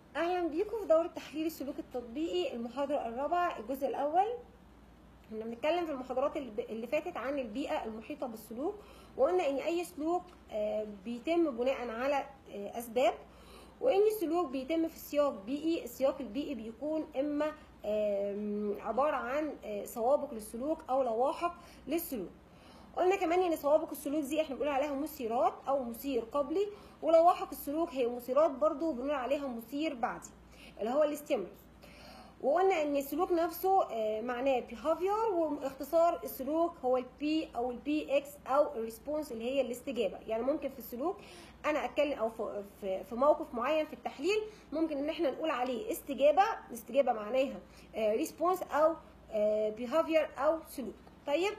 اهلا بيكم في دورة تحليل السلوك التطبيقي المحاضرة الرابعة الجزء الاول كنا بنتكلم في المحاضرات اللي اللي فاتت عن البيئة المحيطة بالسلوك وقلنا ان اي سلوك آه، بيتم بناء على آه، اسباب وان السلوك بيتم في سياق بيئي السياق البيئي بيكون اما آم، عبارة عن آه، سوابق للسلوك او لواحق للسلوك قلنا كمان ان سوابق السلوك دي احنا بنقول عليها مثيرات او مثير قبلي ولواحق السلوك هي مثيرات برضو بنقول عليها مثير بعدي اللي هو الاستيمولس وقلنا ان السلوك نفسه آه، معناه behavior واختصار السلوك هو البي او البي اكس او الريسبونس اللي هي الاستجابه يعني ممكن في السلوك انا اتكلم او في- في في موقف معين في التحليل ممكن ان احنا نقول عليه استجابه الاستجابه معناها ريسبونس او behavior او سلوك طيب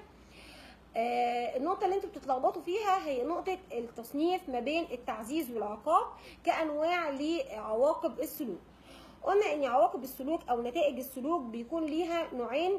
آه، النقطة اللي انتوا بتتلخبطوا فيها هي نقطة التصنيف ما بين التعزيز والعقاب كأنواع لعواقب السلوك. قلنا ان عواقب السلوك او نتائج السلوك بيكون ليها نوعين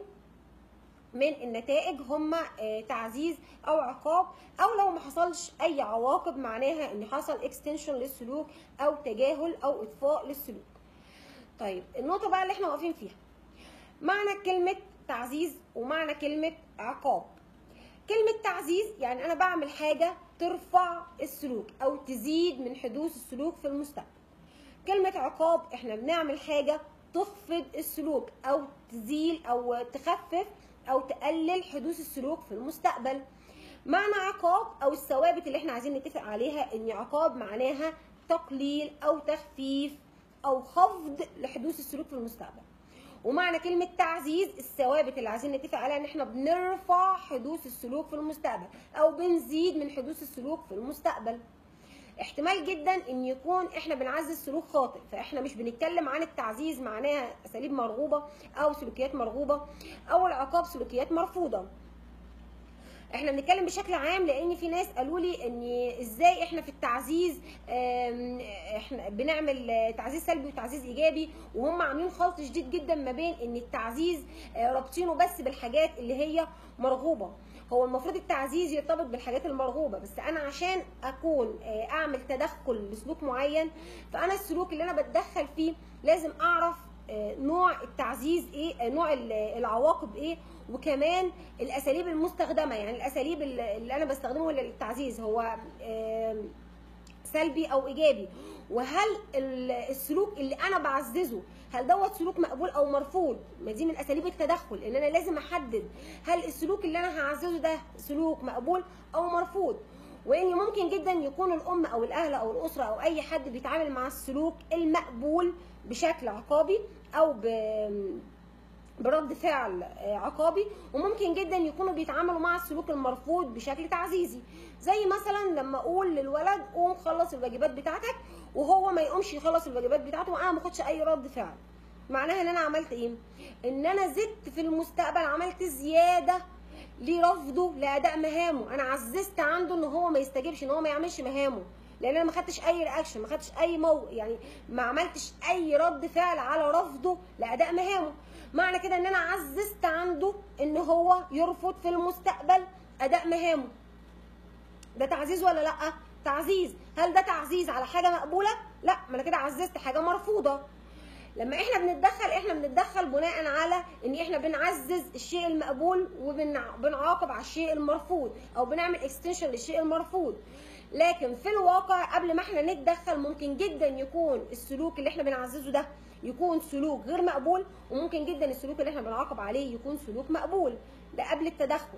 من النتائج هما آه، تعزيز او عقاب او لو ما حصلش اي عواقب معناها ان حصل اكستنشن للسلوك او تجاهل او اطفاء للسلوك. طيب النقطة بقى اللي احنا واقفين فيها معنى كلمة تعزيز ومعنى كلمة عقاب كلمة تعزيز يعني أنا بعمل حاجة ترفع السلوك أو تزيد من حدوث السلوك في المستقبل. كلمة عقاب إحنا بنعمل حاجة تخفض السلوك أو تزيل أو تخفف أو تقلل حدوث السلوك في المستقبل. معنى عقاب أو الثوابت اللي إحنا عايزين نتفق عليها إن عقاب معناها تقليل أو تخفيف أو خفض لحدوث السلوك في المستقبل. ومعنى كلمة تعزيز الثوابت اللي عايزين نتفق عليها ان احنا بنرفع حدوث السلوك في المستقبل او بنزيد من حدوث السلوك في المستقبل احتمال جدا ان يكون احنا بنعزز سلوك خاطئ فاحنا مش بنتكلم عن التعزيز معناها اساليب مرغوبة او سلوكيات مرغوبة او العقاب سلوكيات مرفوضة احنا بنتكلم بشكل عام لان في ناس قالوا لي ان ازاي احنا في التعزيز آم، احنا بنعمل آه، تعزيز سلبي وتعزيز ايجابي وهم عاملين خلط شديد جدا ما بين ان التعزيز آه، رابطينه بس بالحاجات اللي هي مرغوبه هو المفروض التعزيز يرتبط بالحاجات المرغوبه بس انا عشان اكون آه، اعمل تدخل لسلوك معين فانا السلوك اللي انا بتدخل فيه لازم اعرف آه، نوع التعزيز ايه آه، نوع ال- العواقب ايه وكمان الاساليب المستخدمه يعني الاساليب اللي اللي انا بستخدمه للتعزيز هو آم، سلبي او ايجابي وهل ال- السلوك اللي انا بعززه هل دوت سلوك مقبول او مرفوض ما دي من اساليب التدخل ان انا لازم احدد هل السلوك اللي انا هعززه ده سلوك مقبول او مرفوض وان ممكن جدا يكون الام او الاهل او الاسره او اي حد بيتعامل مع السلوك المقبول بشكل عقابي او ب برد فعل آه، عقابي وممكن جدا يكونوا بيتعاملوا مع السلوك المرفوض بشكل تعزيزي زي مثلا لما اقول للولد قوم خلص الواجبات بتاعتك وهو ما يقومش يخلص الواجبات بتاعته وانا ما اخدش اي رد فعل معناها ان انا عملت ايه ان انا زدت في المستقبل عملت زياده لرفضه لاداء مهامه انا عززت عنده ان هو ما يستجيبش ان هو ما يعملش مهامه لان انا ما خدتش اي رياكشن ما خدتش اي مو يعني ما عملتش اي رد فعل على رفضه لاداء مهامه معنى كده ان انا عززت عنده ان هو يرفض في المستقبل اداء مهامه ده تعزيز ولا لا تعزيز هل ده تعزيز على حاجه مقبوله لا ما انا كده عززت حاجه مرفوضه لما احنا بنتدخل احنا بنتدخل بناء على ان احنا بنعزز الشيء المقبول وبنعاقب على الشيء المرفوض او بنعمل اكستنشن للشيء المرفوض لكن في الواقع قبل ما احنا نتدخل ممكن جدا يكون السلوك اللي احنا بنعززه ده يكون سلوك غير مقبول وممكن جدا السلوك اللي احنا بنعاقب عليه يكون سلوك مقبول ده قبل التدخل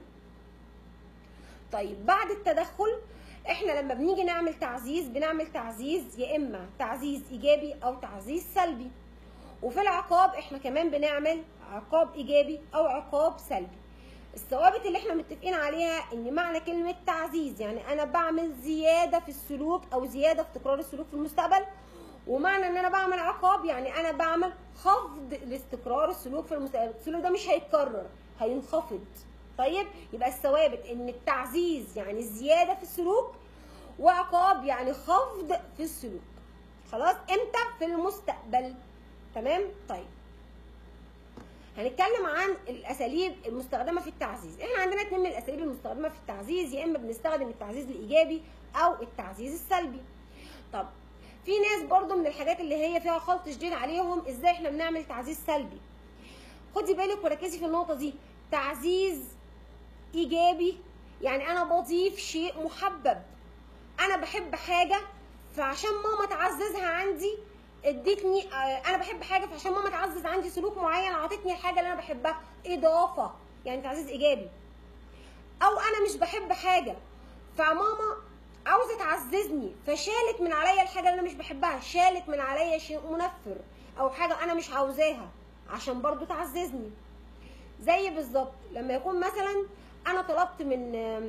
طيب بعد التدخل احنا لما بنيجي نعمل تعزيز بنعمل تعزيز يا اما تعزيز ايجابي او تعزيز سلبي وفي العقاب احنا كمان بنعمل عقاب ايجابي او عقاب سلبي الثوابت اللي احنا متفقين عليها ان معنى كلمة تعزيز يعني انا بعمل زيادة في السلوك او زيادة في تكرار السلوك في المستقبل ومعنى ان انا بعمل عقاب يعني انا بعمل خفض لاستقرار السلوك في المستقبل السلوك ده مش هيتكرر هينخفض طيب يبقى الثوابت ان التعزيز يعني زيادة في السلوك وعقاب يعني خفض في السلوك خلاص امتى في المستقبل تمام طيب هنتكلم عن الاساليب المستخدمه في التعزيز احنا عندنا اتنين من الاساليب المستخدمه في التعزيز يا اما بنستخدم التعزيز الايجابي او التعزيز السلبي طب في ناس برضو من الحاجات اللي هي فيها خلط شديد عليهم ازاي احنا بنعمل تعزيز سلبي خدي بالك وركزي في النقطه دي تعزيز ايجابي يعني انا بضيف شيء محبب انا بحب حاجه فعشان ماما تعززها عندي ادتني آه، انا بحب حاجه فعشان ماما تعزز عندي سلوك معين اعطتني الحاجه اللي انا بحبها اضافه يعني تعزيز ايجابي او انا مش بحب حاجه فماما عاوزه تعززني فشالت من عليا الحاجه اللي انا مش بحبها شالت من عليا شيء منفر او حاجه انا مش عاوزاها عشان برضو تعززني زي بالظبط لما يكون مثلا انا طلبت من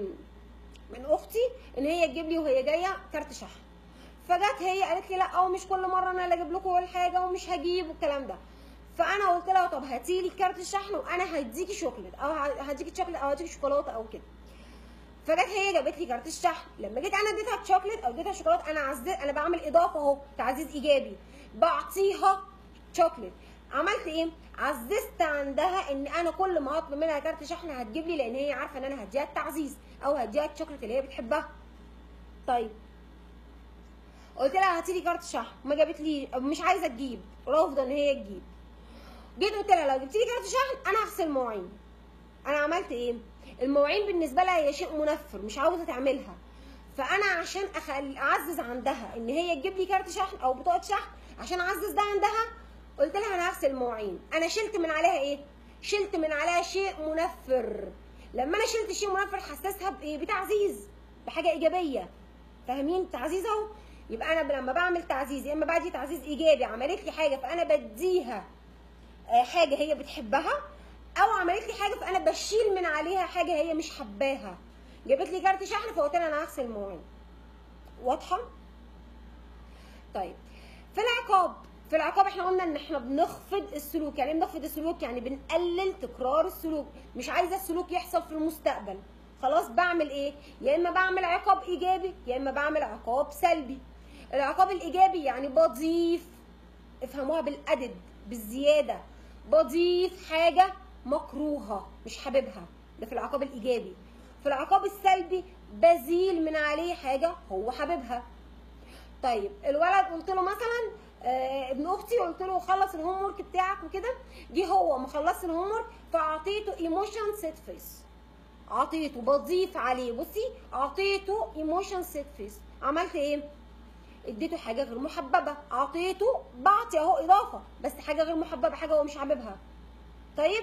من اختي ان هي تجيب لي وهي جايه كارت شحن فجت هي قالت لي لا او مش كل مره انا اللي اجيب لكم الحاجه ومش هجيب والكلام ده فانا قلت لها طب هاتي لي كارت الشحن وانا هديكي شوكليت او هديكي شوكليت او هديكي شوكولاته او كده فجت هي جابت لي كارت الشحن لما جيت انا اديتها شوكليت او اديتها شوكولاته انا عزز انا بعمل اضافه اهو تعزيز ايجابي بعطيها شوكليت عملت ايه عززت عندها ان انا كل ما هطلب منها كارت شحن هتجيب لي لان هي عارفه ان انا هديها التعزيز او هديها الشوكليت اللي هي بتحبها طيب قلت لها هاتي لي كارت شحن ما جابت لي مش عايزه تجيب رافضه ان هي تجيب جيت قلت لها لو جبت لي كارت شحن انا هغسل مواعين انا عملت ايه المواعين بالنسبه لها هي شيء منفر مش عاوزه تعملها فانا عشان أخل... اعزز عندها ان هي تجيب لي كارت شحن او بطاقه شحن عشان اعزز ده عندها قلت لها انا هغسل مواعين انا شلت من عليها ايه شلت من عليها شيء منفر لما انا شلت شيء منفر حسسها بايه بتعزيز بحاجه ايجابيه فاهمين تعزيز اهو يبقى انا لما بعمل تعزيز يا اما بدي تعزيز ايجابي عملت لي حاجه فانا بديها آه، حاجه هي بتحبها او عملت لي حاجه فانا بشيل من عليها حاجه هي مش حباها جابت لي كارت شحن فقلت لها انا هغسل مواعين واضحه طيب في العقاب في العقاب احنا قلنا ان احنا بنخفض السلوك يعني بنخفض السلوك يعني بنقلل تكرار السلوك مش عايزه السلوك يحصل في المستقبل خلاص بعمل ايه يا اما بعمل عقاب ايجابي يا اما بعمل عقاب سلبي العقاب الايجابي يعني بضيف افهموها بالادد بالزياده بضيف حاجه مكروهه مش حاببها ده في العقاب الايجابي في العقاب السلبي بزيل من عليه حاجه هو حاببها طيب الولد قلت له مثلا آه ابن اختي قلت له خلص الهوم ورك بتاعك وكده جه هو ما خلصش الهوم ورك فاعطيته ايموشن سيت فيس اعطيته بضيف عليه بصي اعطيته ايموشن سيت فيس عملت ايه اديته حاجه غير محببه اعطيته بعطي اهو اضافه بس حاجه غير محببه حاجه هو مش حاببها طيب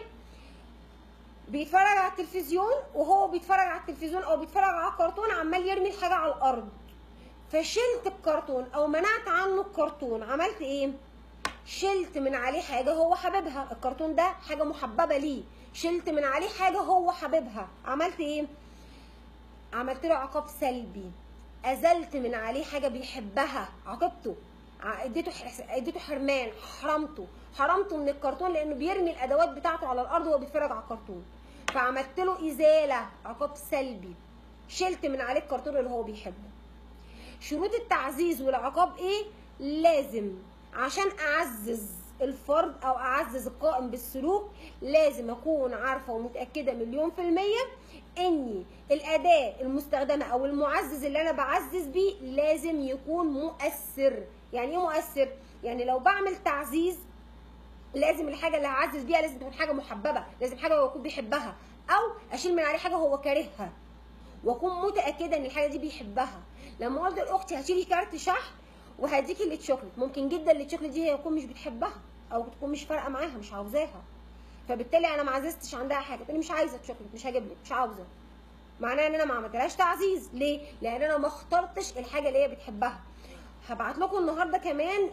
بيتفرج على التلفزيون وهو بيتفرج على التلفزيون او بيتفرج على الكرتون عمال يرمي الحاجه على الارض فشلت الكرتون او منعت عنه الكرتون عملت ايه شلت من عليه حاجه هو حاببها الكرتون ده حاجه محببه ليه شلت من عليه حاجه هو حاببها عملت ايه عملت له عقاب سلبي ازلت من عليه حاجه بيحبها عاقبته اديته اديته حرمان حرمته حرمته من الكرتون لانه بيرمي الادوات بتاعته على الارض وهو بيتفرج على الكرتون فعملت له ازاله عقاب سلبي شلت من عليه الكرتون اللي هو بيحبه شروط التعزيز والعقاب ايه لازم عشان اعزز الفرد او اعزز القائم بالسلوك لازم اكون عارفه ومتاكده مليون في الميه اني الاداه المستخدمه او المعزز اللي انا بعزز بيه لازم يكون مؤثر يعني ايه مؤثر يعني لو بعمل تعزيز لازم الحاجه اللي هعزز بيها لازم تكون حاجه محببه لازم حاجه هو يكون بيحبها او اشيل من عليه حاجه هو كارهها واكون متاكده ان الحاجه دي بيحبها لما قلت لاختي هاتي لي كارت شحن وهديكي الشوكليت ممكن جدا الشوكليت دي هي تكون مش بتحبها او تكون مش فارقه معاها مش عاوزاها فبالتالي انا ما عززتش عندها حاجه تقولي مش عايزه شوكليت مش هجيب لك مش عاوزه معناها ان انا ما عملتلهاش تعزيز ليه لان انا ما اخترتش الحاجه اللي هي بتحبها هبعت لكم النهارده كمان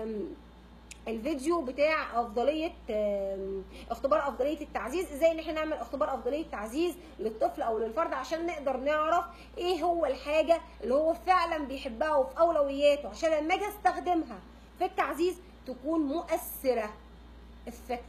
الفيديو بتاع افضليه اختبار افضليه التعزيز ازاي ان احنا نعمل اختبار افضليه تعزيز للطفل او للفرد عشان نقدر نعرف ايه هو الحاجه اللي هو فعلا بيحبها وفي اولوياته عشان لما اجي استخدمها في التعزيز تكون مؤثره افكت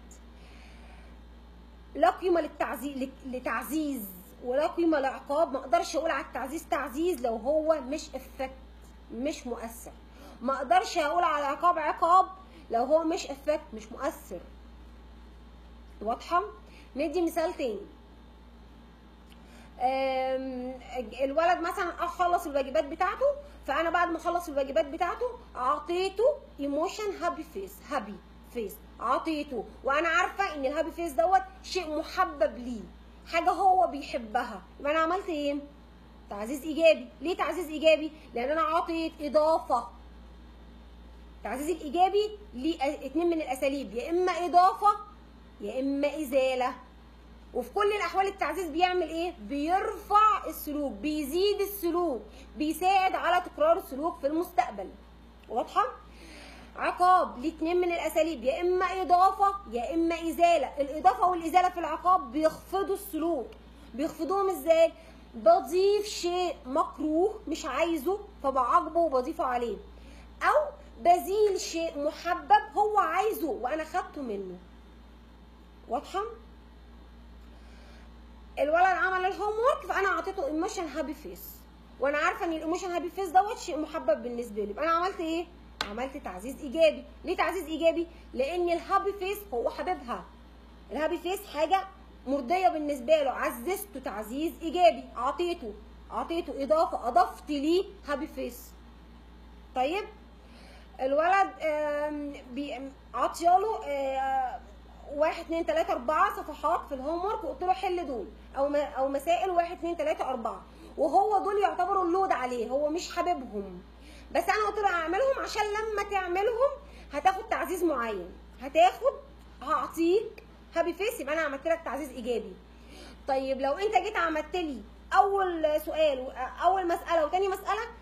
لا قيمه للتعزيز لتعزيز ولا قيمه لعقاب ما اقدرش اقول على التعزيز تعزيز لو هو مش افكت مش مؤثر ما اقدرش اقول على العقاب عقاب لو هو مش افكت مش مؤثر واضحه ندي مثال تاني آم، الولد مثلا خلص الواجبات بتاعته فانا بعد ما خلص الواجبات بتاعته اعطيته ايموشن هابي فيس هابي فيس عطيته وانا عارفه ان الهابي فيس دوت شيء محبب ليه حاجه هو بيحبها يبقى انا عملت ايه تعزيز ايجابي ليه تعزيز ايجابي لان انا عطيت اضافه التعزيز الايجابي ليه اتنين من الاساليب يا اما اضافه يا اما ازاله وفي كل الاحوال التعزيز بيعمل ايه بيرفع السلوك بيزيد السلوك بيساعد على تكرار السلوك في المستقبل واضحه عقاب ليه اتنين من الاساليب يا اما اضافه يا اما ازاله الاضافه والازاله في العقاب بيخفضوا السلوك بيخفضوهم ازاي بضيف شيء مكروه مش عايزه فبعاقبه وبضيفه عليه او بزيل شيء محبب هو عايزه وانا خدته منه واضحه الولد عمل الهوم ورك فانا اعطيته ايموشن هابي فيس وانا عارفه ان الايموشن هابي فيس دوت شيء محبب بالنسبه لي يبقى انا عملت ايه عملت تعزيز ايجابي ليه تعزيز ايجابي لان الهابي فيس هو حبيبها الهابي فيس حاجه مرضيه بالنسبه له عززته تعزيز ايجابي اعطيته اعطيته اضافه اضفت ليه هابي فيس طيب الولد آم، بي- عطياله آه، واحد اتنين تلاته اربعه صفحات في الهوم ورك وقلت له حل دول او ما او مسائل واحد اتنين تلاته اربعه وهو دول يعتبروا اللود عليه هو مش حاببهم بس انا قلت له اعملهم عشان لما تعملهم هتاخد تعزيز معين هتاخد هعطيك هابي فيس يبقى انا عملت لك تعزيز ايجابي طيب لو انت جيت عملت لي اول سؤال اول مساله وتاني مساله